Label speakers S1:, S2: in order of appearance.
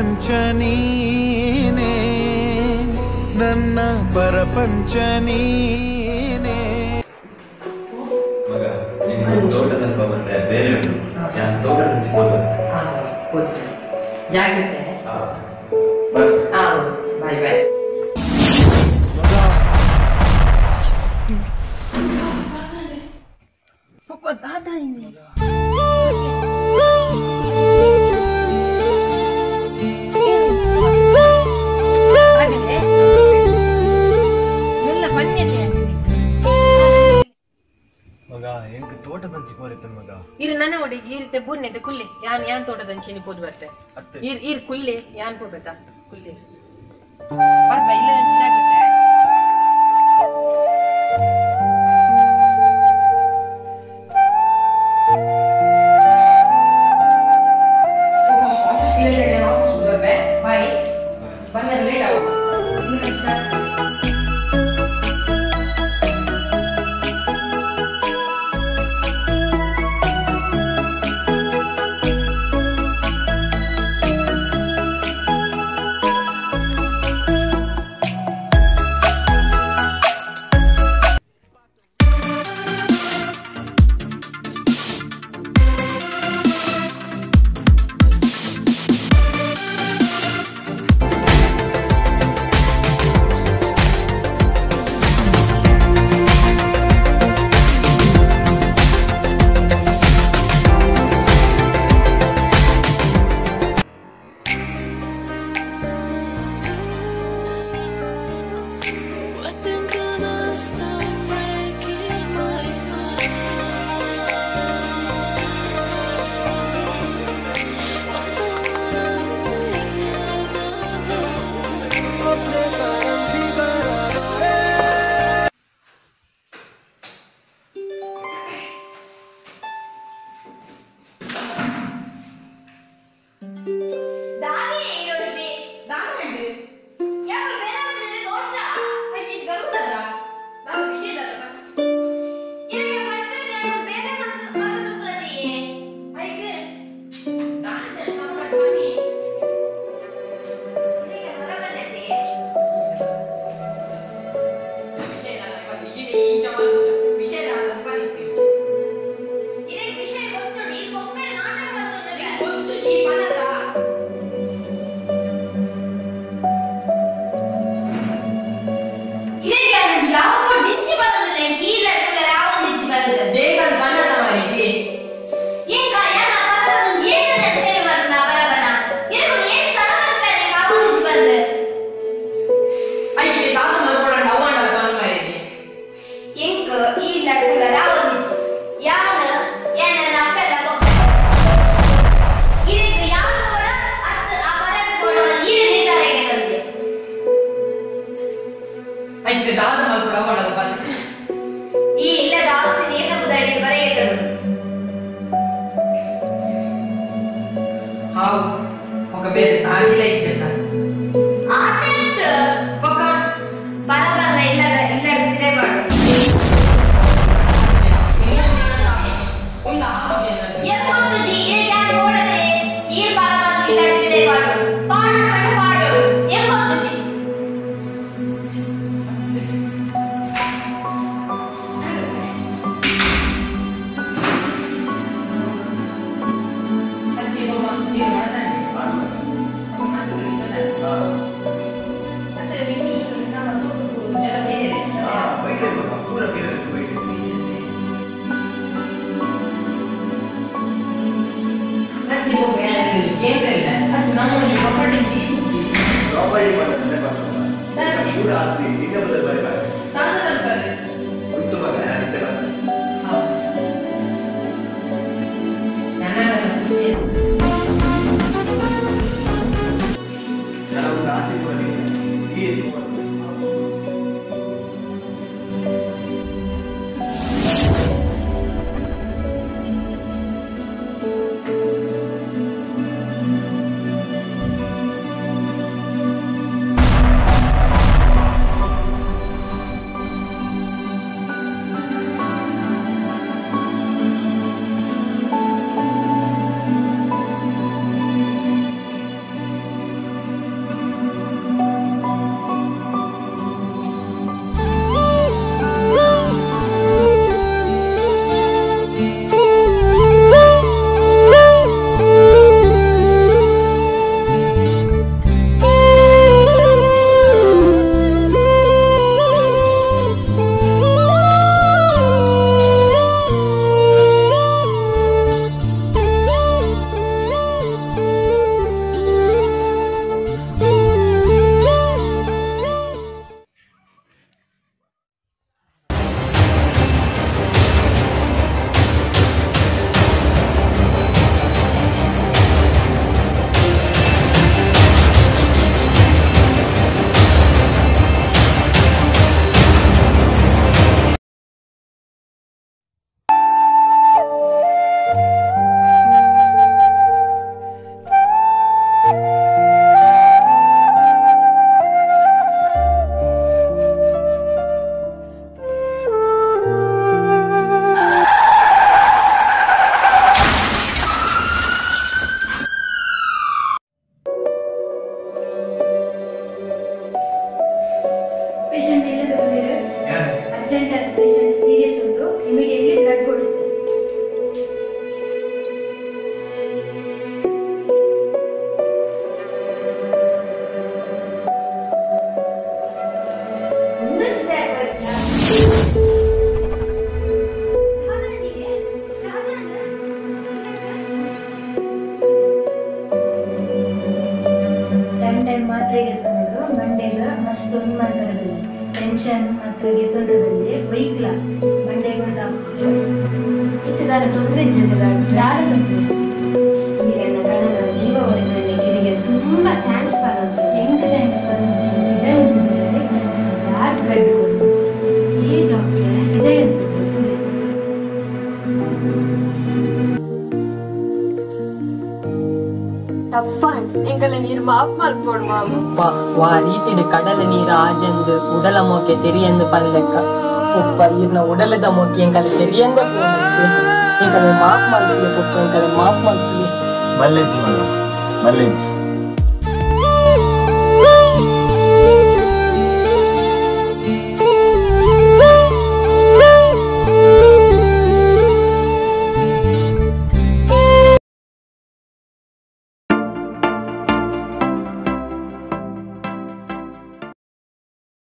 S1: ಪ್ರಪಂಚ ನೀನೇ ನನ್ನ ಪರಪಂಚ ನೀನೇ
S2: ಮಗ ನಿನ್ನ ತೋಟದ ಹಬ್ಬ ಮತ್ತೆ ಬೇರೆ ಉಂಟು ನಾನು ತೋಟದ ಹಚ್ಚಿಕೊಂಡು
S3: ಜಾಗ್ರತೆ
S2: ಬರ್ತೀನಿ
S3: ಹಾ ಬಾಯ್ ಬಾಯ್ ಪಪ್ಪ ದಾದ ಇಲ್ಲಿ ಆಗಿದೆ? ಎಲ್ಲ ಬನ್ನಿದೆ
S2: ಮಗ ಎಂಕ್ ತೋಟದ ಹಂಚಿಕೊಂಡಿತ್ತು ಮಗ
S3: ಇರು ನನ್ನ ಒಡಿಗೆ ಈರಿತೆ ಬೂರ್ನೆತೆ ಕುಲ್ಲಿ ಯಾನ್ ಯಾನ್ ತೋಟದಂಚಿನಿ ಪೋದು ಬರ್ತೆ
S2: ಅತ್ತೆ.
S3: ಇರ್ ಇರ್ ಕುಲ್ಲಿ ಯಾನ್ ಪೋಬೇಕಾ ಕುಲ್ಲಿ ಬರ್ಬ ಇಲ್ಲ ಜಾಗ್ರತೆ ಆಫೀಸ್ ಲೇಟ್ ಆಫೀಸ್ ಬರ್ಬೆ ಬಾಯ್ ಬಂದಾಗ ಲೇಟ್ ಆಗ ಇನ್ನು ಕಷ್ಟ
S4: When gonna stop breaking my heart? I don't wanna be another.
S5: దాని ఈ రోజు
S3: ನಾನಂడి
S5: ఎవరు వేరే ఉంటే దోచా
S3: ಅಯ್ಯ ಗರುಡದ ನಾನು ವಿಷಯದ
S5: ఇరవై మంది నేను వేరే మందుతున్నది
S3: ಐಗೆ ನಾನು ನಮ್ಮ ಬನ್ನಿ
S5: ఇరవై ಹೊರಬಂದೈತಿ
S3: ವಿಷಯದ ವಿಜಯ ಇಂಚ ಮಂಚ ವಿಷಯದ ಬನ್ನಿ
S5: ಇದಕ್ಕೆ ವಿಷಯ ಗೊತ್ತು ಈ ಒಕ್ಕಡೆ ನಾಟಕ ಬಂದದ್ದು
S3: ಗೊತ್ತು ಜೀ ಪನದ
S5: ಇದಕ್ಕೆ ಅವನು ಯಾವ ದಿಂಚಿ ಬಂದದ್ದು ಈ ಲಟ್ಟಲ ಯಾವ ದಿಂಚಿ ಬಂದದ್ದು
S3: ಬೇಗನ್ ಪನದ ಮಾರಿದಿ
S5: ಈಗ ಯಾನ ಪರವನ್ನು ಜೀವನದ ಸೇವೆ ಬಂದ ಬರಬನ ಇದಕ್ಕೆ ಏನ್ ಸರಳ ಯಾವ ದಿಂಚಿ ಬಂದ
S3: ಐಗೆ ತಾತ ಮಲ್ಕೊಳ್ಳ ಅವಣ್ಣ ಪನ್ ಮಾರಿದಿ
S5: ಎಂಕ ಈ ಲಟ್ಟಲ ಯಾವ ದಿಂಚಿ ಯಾನ ಏನ ನಪ್ಪೆಲ್ಲ ಗೊತ್ತ ಇದಕ್ಕೆ ಯಾರು ಕೂಡ ಅತ್ತ ಆ ಪರವೆ ಕೂಡ ಈ ನಿರ್ಧಾರಕ್ಕೆ ಬಂದೆ
S3: ಐಗೆ ತಾತ ಮಲ್ಕೊಳ್ಳ ಅವಣ್ಣ ಪನ್
S5: ಈ ಇಲ್ಲದ ಆಸ್ತಿ ನೇನ ಮುದಡಿ ಬರೆಯದರು
S3: ಹಾವು ఒక ಬೇರೆ ತಾಜಿಲ ಇಜ್ಜತ
S5: ಆತಂತ
S3: ಪಕ್ಕ
S5: ಬರಬಲ್ಲ ಇಲ್ಲದ ಇಲ್ಲ ಬಿಡದೆ ಮಾಡು
S3: ಉಂಡ ಹಾವು ಏನದು?
S5: ಎಕ್ಕೊಂದು ಜಿ ಯಾನ್ ನೋಡದೆ ಈ ಬರಬಲ್ಲ ಇಲ್ಲ ಬಿಡದೆ ಮಾಡು ಪಾಡು ಮಾಡು ಪಾಡು ಎಕ್ಕೊಂದು ಜಿ
S3: ಅಜ್ಜಿ ಬೊಮ್ಮ ನೀರು ಮಾಡ್ತಾನೆ ಅಮ್ಮ ಮಾಡ್ತಾರೆ ಇಲ್ಲ ಮತ್ತೆ ನೀನು ನಮ್ಮ ಜನ ಬೇರೆ
S2: ಬೈಕ್ ಮಗ ಪೂರ ಬೇರೆ ಬೈಕ್
S3: ಅಜ್ಜಿ ಬೊಮ್ಮ ಯಾರು ಕೇಂದ್ರ ಇಲ್ಲ ಅದು ನಮ್ಮ ಪ್ರಾಪರ್ಟಿ
S2: ಪ್ರಾಪರ್ಟಿ ಮಾಡೋದ್ರೆ ಬರ್ತಾವ ಶೂರ ಆಸ್ತಿ ನಿನ್ನ ಬದಲು ಬರೀಬಾರ್ದು
S3: ನಾನು ಅಂತಾರೆ
S2: ಗೊತ್ತು ಮಗ ನಾನಿದ್ದೆ ಬರ್ತಾನೆ
S3: ನನ್ನ ಖುಷಿ
S2: ನನ್ನ ಒಂದು ಆಸ್ತಿ ಕೂಡ ನಿನ್ನೆ. ಈ ಎತ್ತು ಮಾಡು.
S5: ಈ
S6: ಟೈಮ್ ಮಾತ್ರೆ ಗೆತ್ತೊಂಡು ಮಂಡೆಗ್ ಮಸ್ತ್ ಒಂದು ಮಾಡ್ತಾರೆ ಟೆನ್ಷನ್ ಮಾತ್ರೆ ಗೆತ್ತೊಂಡ್ರೆ ಬಲ್ಲಿ ಒಯ್ಕ್ಲ ಮಂಡೆಗ್ ಒಂದು
S5: ಇತ್ತದಾರ ತೊಂದರೆ ಇದ್ದದ
S6: ದಾರ ತೊಂದ್ರೆ
S5: ಈಗ ನನ್ನ ಕಣದ ಜೀವ ಉಳಿದ ಇದಕ್ಕೆ ತುಂಬಾ ಥ್ಯಾಂಕ್ಸ್ ಆಗುತ್ತೆ
S6: ಹೆಂಗ್ ಥ್ಯಾಂಕ್ಸ್ ಬಂದು ಇದೇ ಒಂದು ಯಾರು ಬ್ಲಡ್
S5: ಈ ಡಾಕ್ಟ್ರೆ
S6: ಇದೇ ಒಂದು
S7: தப்பான் எங்களை நீர் மாப் மல்போடு மாமா
S8: உப்பா வா ರೀತಿಡ್ ಕಡಲ ನೀರ ಆಜಂದು ಉಡಲ ಮೋಕೆ ತೆರಿಯಂದು ಪಲ್ಲೆಕ್ಕ ಉಪ್ಪ ಇರ್ನ ಉಡಲದ ಮೋಕೆ ಎಂಕಲೆ ತೆರಿಯಂದ ಎಂಕಲೆ ಮಾಪ್ ಮಲ್ಪಿ ಉಪ್ಪ ಎಂಕಲೆ ಮಾಪ್ ಮಲ್ಪಿ
S2: ಮಲ್ಲೆಜ್ಜಿ ಮಲ್ಲ ಮಲ್ಲೆಜ್ಜಿ